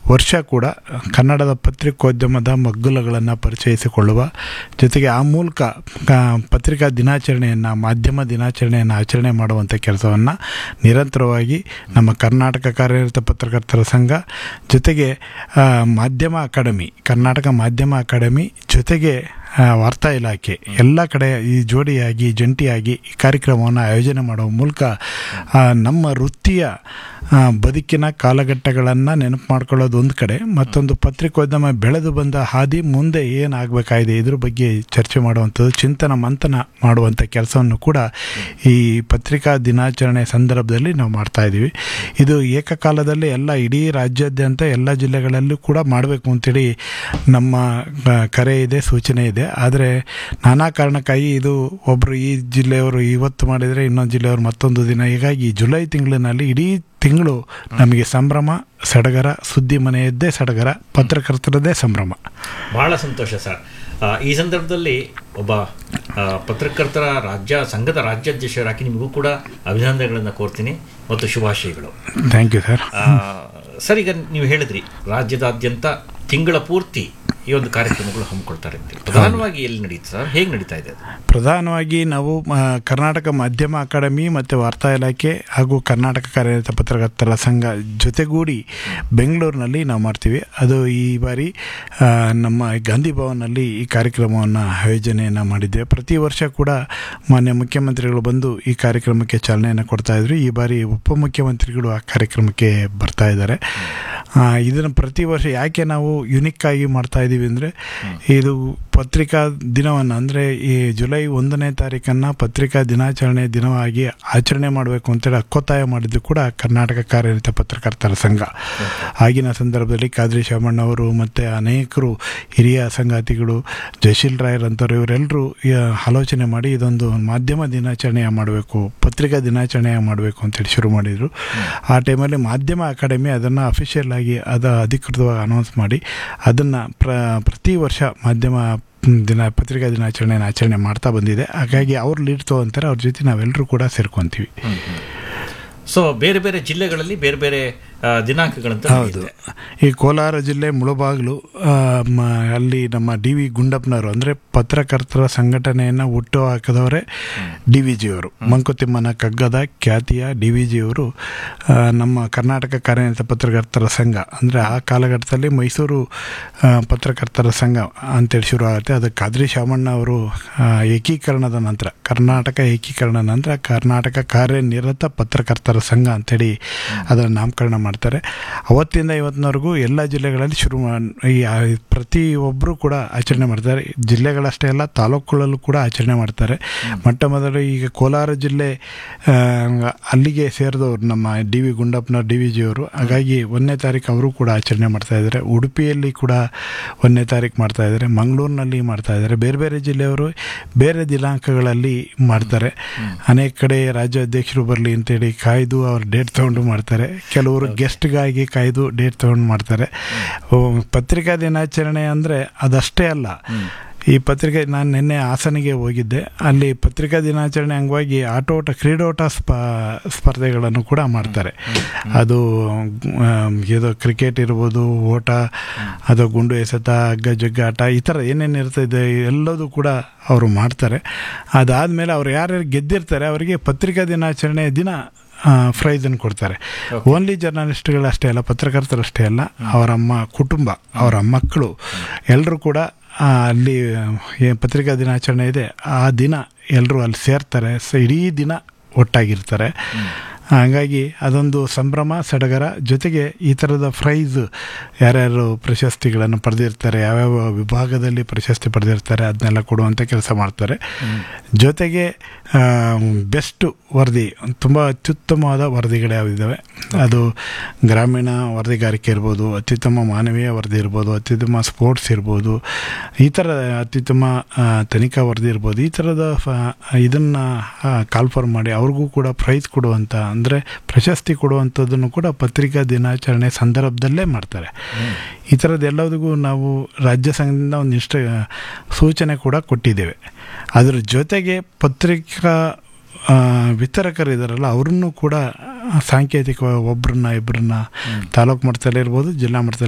ವರ್ಷ ಕೂಡ ಕನ್ನಡದ ಪತ್ರಿಕೋದ್ಯಮದ ಮಗ್ಗುಲಗಳನ್ನು ಪರಿಚಯಿಸಿಕೊಳ್ಳುವ ಜೊತೆಗೆ ಆ ಮೂಲಕ ಕ- ಪತ್ರಿಕಾ ದಿನಾಚರಣೆಯನ್ನು ಮಾಧ್ಯಮ ದಿನಾಚರಣೆಯನ್ನು ಆಚರಣೆ ಮಾಡುವಂಥ ಕೆಲಸವನ್ನು ನಿರಂತರವಾಗಿ ನಮ್ಮ ಕರ್ನಾಟಕ ಕಾರ್ಯನಿರತ ಪತ್ರಕರ್ತರ ಸಂಘ ಜೊತೆಗೆ ಆ, ಮಾಧ್ಯಮ ಅಕಾಡೆಮಿ ಕರ್ನಾಟಕ ಮಾಧ್ಯಮ ಅಕಾಡೆಮಿ ಜೊತೆಗೆ ಆ, ವಾರ್ತಾ ಇಲಾಖೆ ಎಲ್ಲ ಕಡೆ ಈ ಜೋಡಿಯಾಗಿ ಜಂಟಿಯಾಗಿ ಈ ಕಾರ್ಯಕ್ರಮವನ್ನು ಆಯೋಜನೆ ಮಾಡುವ ಮೂಲಕ ಆ, ನಮ್ಮ ವೃತ್ತಿಯ ಆ, ಬದುಕಿನ ಕಾಲಘಟ್ಟಗಳನ್ನು ನೆನಪು ಮಾಡ್ಕೊಳ್ಳೋದು ಒಂದು ಕಡೆ ಮತ್ತೊಂದು ಪತ್ರಿಕೋದ್ಯಮ ಬೆಳೆದು ಬಂದ ಹಾದಿ ಮುಂದೆ ಏನಾಗಬೇಕಾಗಿದೆ ಇದ್ರ ಬಗ್ಗೆ ಚರ್ಚೆ ಮಾಡುವಂಥದ್ದು ಚಿಂತನ ಮಂಥನ ಮಾಡುವಂಥ ಕೆಲಸವನ್ನು ಕೂಡ ಈ ಪತ್ರಿಕಾ ದಿನಾಚರಣೆ ಸಂದರ್ಭದಲ್ಲಿ ನಾವು ಮಾಡ್ತಾ ಇದ್ದೀವಿ ಇದು ಏಕಕಾಲದಲ್ಲಿ ಎಲ್ಲ ಇಡೀ ರಾಜ್ಯಾದ್ಯಂತ ಎಲ್ಲ ಜಿಲ್ಲೆಗಳಲ್ಲೂ ಕೂಡ ಮಾಡಬೇಕು ಅಂತೇಳಿ ನಮ್ಮ ಆ, ಕರೆ ಇದೆ ಸೂಚನೆ ಇದೆ ಆದರೆ ನಾನಾ ಕಾರಣಕ್ಕಾಗಿ ಇದು ಒಬ್ಬರು ಈ ಜಿಲ್ಲೆಯವರು ಇವತ್ತು ಮಾಡಿದರೆ ಇನ್ನೊಂದು ಜಿಲ್ಲೆಯವರು ಮತ್ತೊಂದು ದಿನ ಹೀಗಾಗಿ ಜುಲೈ ತಿಂಗಳಿನಲ್ಲಿ ಇಡೀ ತಿಂಗಳು ನಮಗೆ ಸಂಭ್ರಮ ಸಡಗರ ಸುದ್ದಿ ಮನೆಯದ್ದೇ ಸಡಗರ ಪತ್ರಕರ್ತರದ್ದೇ ಸಂಭ್ರಮ ಬಹಳ ಸಂತೋಷ ಸರ್ ಆ, ಈ ಸಂದರ್ಭದಲ್ಲಿ ಒಬ್ಬ ಆ, ಪತ್ರಕರ್ತರ ರಾಜ್ಯ ಸಂಘದ ರಾಜ್ಯಾಧ್ಯಕ್ಷರಾಗಿ ನಿಮಗೂ ಕೂಡ ಅಭಿನಂದನೆಗಳನ್ನು ಕೋರ್ತೀನಿ ಮತ್ತು ಶುಭಾಶಯಗಳು ಥ್ಯಾಂಕ್ ಯು ಸರ್ ಆ, ಸರ್ ಈಗ ನೀವು ಹೇಳಿದ್ರಿ ರಾಜ್ಯದಾದ್ಯಂತ ತಿಂಗಳ ಪೂರ್ತಿ ಈ ಒಂದು ಕಾರ್ಯಕ್ರಮಗಳು ಹಮ್ಮಿಕೊಳ್ತಾರೆ ಅಂತ ಪ್ರಧಾನವಾಗಿ ಎಲ್ಲಿ ನಡೀತು ಸರ್ ಹೇಗೆ ನಡೀತಾ ಇದೆ ಅದು ಪ್ರಧಾನವಾಗಿ ನಾವು ಆ, ಕರ್ನಾಟಕ ಮಾಧ್ಯಮ ಅಕಾಡೆಮಿ ಮತ್ತು ವಾರ್ತಾ ಇಲಾಖೆ ಹಾಗೂ ಕರ್ನಾಟಕ ಕಾರ್ಯನಿರತ ಪತ್ರಕರ್ತರ ಸಂಘ ಜೊತೆಗೂಡಿ ಬೆಂಗಳೂರಿನಲ್ಲಿ ನಾವು ಮಾಡ್ತೀವಿ ಅದು ಈ ಬಾರಿ ಆ, ನಮ್ಮ ಗಾಂಧಿ ಭವನಲ್ಲಿ ಈ ಕಾರ್ಯಕ್ರಮವನ್ನು ಆಯೋಜನೆಯನ್ನು ಮಾಡಿದ್ದೇವೆ ಪ್ರತಿ ವರ್ಷ ಕೂಡ ಮಾನ್ಯ ಮುಖ್ಯಮಂತ್ರಿಗಳು ಬಂದು ಈ ಕಾರ್ಯಕ್ರಮಕ್ಕೆ ಚಾಲನೆಯನ್ನು ಕೊಡ್ತಾ ಇದ್ರು ಈ ಬಾರಿ ಉಪಮುಖ್ಯಮಂತ್ರಿಗಳು ಆ ಕಾರ್ಯಕ್ರಮಕ್ಕೆ ಬರ್ತಾ ಇದ್ದಾರೆ ಆ, ಇದನ್ನು ಪ್ರತಿ ವರ್ಷ ಯಾಕೆ ನಾವು ಯುನಿಕ್ ಆಗಿ ಮಾಡ್ತಾ ಇದ್ದೀವಿ ಅಂದರೆ ಇದು ಪತ್ರಿಕಾ ದಿನವನ್ನು ಅಂದರೆ ಈ ಜುಲೈ ಒಂದನೇ ತಾರೀಕನ್ನು ಪತ್ರಿಕಾ ದಿನಾಚರಣೆ ದಿನವಾಗಿ ಆಚರಣೆ ಮಾಡಬೇಕು ಅಂತೇಳಿ ಹಕ್ಕೊತ್ತಾಯ ಮಾಡಿದ್ದು ಕೂಡ ಕರ್ನಾಟಕ ಕಾರ್ಯನಿರತ ಪತ್ರಕರ್ತರ ಸಂಘ ಆಗಿನ ಸಂದರ್ಭದಲ್ಲಿ ಕಾದ್ರಿ ಶಾಮಣ್ಣವರು ಮತ್ತು ಅನೇಕರು ಹಿರಿಯ ಸಂಗಾತಿಗಳು ಜಯಶೀಲ್ ರಾಯರಂಥವ್ರು ಇವರೆಲ್ಲರೂ ಈ ಆಲೋಚನೆ ಮಾಡಿ ಇದೊಂದು ಮಾಧ್ಯಮ ದಿನಾಚರಣೆಯ ಮಾಡಬೇಕು ಪತ್ರಿಕಾ ದಿನಾಚರಣೆಯ ಮಾಡಬೇಕು ಅಂತೇಳಿ ಶುರು ಮಾಡಿದರು ಆ ಟೈಮಲ್ಲಿ ಮಾಧ್ಯಮ ಅಕಾಡೆಮಿ ಅದನ್ನು ಅಫಿಷಿಯಲ್ ಆಗಿ ಅದು ಅಧಿಕೃತವಾಗಿ ಅನೌನ್ಸ್ ಮಾಡಿ ಅದನ್ನು ಪ್ರ ಪ್ರತಿ ವರ್ಷ ಮಾಧ್ಯಮ ದಿನ ಪತ್ರಿಕಾ ದಿನಾಚರಣೆಯನ್ನು ಆಚರಣೆ ಮಾಡ್ತಾ ಬಂದಿದೆ ಹಾಗಾಗಿ ಅವ್ರು ಲೀಡ್ ತೊಗೊಂತಾರೆ ಅವ್ರ ಜೊತೆ ನಾವೆಲ್ಲರೂ ಕೂಡ ಸೇರ್ಕೊತೀವಿ ಸೊ ಬೇರೆ ಬೇರೆ ಜಿಲ್ಲೆಗಳಲ್ಲಿ ಬೇರೆ ಬೇರೆ ಆ, ದಿನಾಂಕಗಳಂತ ಹೌದು ಈ ಕೋಲಾರ ಜಿಲ್ಲೆ ಮುಳಬಾಗಿಲು ಆ, ಮ- ಅಲ್ಲಿ ನಮ್ಮ ಡಿ ವಿ ಗುಂಡಪ್ಪನವರು ಅಂದರೆ ಪತ್ರಕರ್ತರ ಸಂಘಟನೆಯನ್ನು ಹುಟ್ಟು ಹಾಕಿದವರೇ ಡಿ ವಿ ಜಿಯವರು ಮಂಕುತಿಮ್ಮನ ಕಗ್ಗದ ಖ್ಯಾತಿಯ ಡಿ ವಿ ಜಿಯವರು ಆ, ನಮ್ಮ ಕರ್ನಾಟಕ ಕಾರ್ಯನಿರತ ಪತ್ರಕರ್ತರ ಸಂಘ ಅಂದರೆ ಆ ಕಾಲಘಟ್ಟದಲ್ಲಿ ಮೈಸೂರು ಆ, ಪತ್ರಕರ್ತರ ಸಂಘ ಅಂತೇಳಿ ಶುರು ಆಗುತ್ತೆ ಅದು ಕಾದ್ರಿ ಶಾಮಣ್ಣ ಅವರು ಆ, ಏಕೀಕರಣದ ನಂತರ ಕರ್ನಾಟಕ ಏಕೀಕರಣದ ನಂತರ ಕರ್ನಾಟಕ ಕಾರ್ಯನಿರತ ಪತ್ರಕರ್ತರ ಸಂಘ ಅಂತೇಳಿ ಅದರ ನಾಮಕರಣ ಮಾಡ್ತಾರೆ ಅವತ್ತಿಂದ ಇವತ್ತಿನವರೆಗೂ ಎಲ್ಲ ಜಿಲ್ಲೆಗಳಲ್ಲಿ ಶುರು ಮಾ- ಈ ಆ, ಪ್ರತಿ ಒಬ್ಬರು ಕೂಡ ಆಚರಣೆ ಮಾಡ್ತಾರೆ ಜಿಲ್ಲೆಗಳಷ್ಟೇ ಅಲ್ಲ ತಾಲೂಕುಗಳಲ್ಲೂ ಕೂಡ ಆಚರಣೆ ಮಾಡ್ತಾರೆ ಮೊಟ್ಟ ಮೊದಲು ಈಗ ಕೋಲಾರ ಜಿಲ್ಲೆ ಆ, ಅಲ್ಲಿಗೆ ಸೇರಿದವರು ನಮ್ಮ ಡಿ ವಿ ಗುಂಡಪ್ಪನ ಡಿ ವಿ ಜಿಯವರು ಹಾಗಾಗಿ ಒಂದನೇ ತಾರೀಕು ಅವರು ಕೂಡ ಆಚರಣೆ ಮಾಡ್ತಾ ಇದ್ದಾರೆ ಉಡುಪಿಯಲ್ಲಿ ಕೂಡ ಒಂದನೇ ತಾರೀಕು ಮಾಡ್ತಾ ಇದ್ದಾರೆ ಮಂಗಳೂರಿನಲ್ಲಿ ಮಾಡ್ತಾ ಇದ್ದಾರೆ ಬೇರೆ ಬೇರೆ ಜಿಲ್ಲೆಯವರು ಬೇರೆ ದಿನಾಂಕಗಳಲ್ಲಿ ಮಾಡ್ತಾರೆ ಅನೇಕ ಕಡೆ ರಾಜ್ಯ ಅಧ್ಯಕ್ಷರು ಬರಲಿ ಅಂತೇಳಿ ಕಾಯ್ದು ಅವ್ರ ಡೇಟ್ ತೊಗೊಂಡು ಮಾಡ್ತಾರೆ ಕೆಲವರು ಗೆಸ್ಟ್ಗಾಗಿ ಕಾಯ್ದು ಡೇಟ್ ತೊಗೊಂಡು ಮಾಡ್ತಾರೆ ಓ, ಪತ್ರಿಕಾ ದಿನಾಚರಣೆ ಅಂದರೆ ಅದಷ್ಟೇ ಅಲ್ಲ ಈ ಪತ್ರಿಕೆ ನಾನು ನಿನ್ನೆ ಹಾಸನಿಗೆ ಹೋಗಿದ್ದೆ ಅಲ್ಲಿ ಪತ್ರಿಕಾ ದಿನಾಚರಣೆ ಅಂಗವಾಗಿ ಆಟೋಟ ಕ್ರೀಡೋಟ ಸ್ಪ ಸ್ಪರ್ಧೆಗಳನ್ನು ಕೂಡ ಮಾಡ್ತಾರೆ ಅದು ಆಮ್, ಇದು ಕ್ರಿಕೆಟ್ ಇರ್ಬೋದು ಓಟ ಅದು ಗುಂಡು ಎಸೆತ ಹಗ್ಗ ಜಗ್ಗಾಟ ಈ ಥರ ಏನೇನು ಇರ್ತದೆ ಎಲ್ಲದೂ ಕೂಡ ಅವರು ಮಾಡ್ತಾರೆ ಅದಾದಮೇಲೆ ಅವ್ರು ಯಾರ್ಯಾರು ಗೆದ್ದಿರ್ತಾರೆ ಅವರಿಗೆ ಪತ್ರಿಕಾ ದಿನಾಚರಣೆ ದಿನ ಪ್ರೈಸನ್ನು ಕೊಡ್ತಾರೆ ಓನ್ಲಿ ಜರ್ನಲಿಸ್ಟ್ಗಳಷ್ಟೇ ಅಲ್ಲ ಪತ್ರಕರ್ತರಷ್ಟೇ ಅಲ್ಲ ಅವರ ಅಮ್ಮ ಕುಟುಂಬ ಅವರ ಮಕ್ಕಳು ಎಲ್ಲರೂ ಕೂಡ ಆ, ಅಲ್ಲಿ ಏನು ಪತ್ರಿಕಾ ದಿನಾಚರಣೆ ಇದೆ ಆ ದಿನ ಎಲ್ಲರೂ ಅಲ್ಲಿ ಸೇರ್ತಾರೆ ಸ ಇಡೀ ದಿನ ಒಟ್ಟಾಗಿರ್ತಾರೆ ಹಾಗಾಗಿ ಅದೊಂದು ಸಂಭ್ರಮ ಸಡಗರ ಜೊತೆಗೆ ಈ ಥರದ ಪ್ರೈಸ್ ಯಾರ್ಯಾರು ಪ್ರಶಸ್ತಿಗಳನ್ನು ಪಡೆದಿರ್ತಾರೆ ಯಾವ್ಯಾವ ವಿಭಾಗದಲ್ಲಿ ಪ್ರಶಸ್ತಿ ಪಡೆದಿರ್ತಾರೆ ಅದನ್ನೆಲ್ಲ ಕೊಡುವಂಥ ಕೆಲಸ ಮಾಡ್ತಾರೆ ಜೊತೆಗೆ ಬೆಸ್ಟ್ ವರದಿ ತುಂಬ ಅತ್ಯುತ್ತಮವಾದ ವರದಿಗಳು ಯಾವಿದ್ದಾವೆ ಅದು ಗ್ರಾಮೀಣ ವರದಿಗಾರಿಕೆ ಇರ್ಬೋದು ಅತ್ಯುತ್ತಮ ಮಾನವೀಯ ವರದಿ ಇರ್ಬೋದು ಅತ್ಯುತ್ತಮ ಸ್ಪೋರ್ಟ್ಸ್ ಇರ್ಬೋದು ಈ ಥರ ಅತ್ಯುತ್ತಮ ಆ, ತನಿಖಾ ವರದಿ ಇರ್ಬೋದು ಈ ಥರದ ಇದನ್ನು ಕಾಲ್ಫರ್ ಮಾಡಿ ಅವ್ರಿಗೂ ಕೂಡ ಪ್ರೈಸ್ ಕೊಡುವಂಥ ಅಂದರೆ ಪ್ರಶಸ್ತಿ ಕೊಡುವಂಥದ್ದನ್ನು ಕೂಡ ಪತ್ರಿಕಾ ದಿನಾಚರಣೆ ಸಂದರ್ಭದಲ್ಲೇ ಮಾಡ್ತಾರೆ ಈ ಥರದ್ದು ಎಲ್ಲದಕ್ಕೂ ನಾವು ರಾಜ್ಯ ಸಂಘದಿಂದ ಒಂದಿಷ್ಟು ಸೂಚನೆ ಕೂಡ ಕೊಟ್ಟಿದ್ದೇವೆ ಅದ್ರ ಜೊತೆಗೆ ಪತ್ರಿಕಾ ಆ, ವಿತರಕರಿದ್ದಾರಲ್ಲ ಅವ್ರನ್ನೂ ಕೂಡ ಸಾಂಕೇತಿಕ ಒಬ್ಬರನ್ನ ಇಬ್ಬರನ್ನ ತಾಲೂಕು ಮಟ್ಟದಲ್ಲಿ ಇರ್ಬೋದು ಜಿಲ್ಲಾ ಮಟ್ಟದಲ್ಲಿ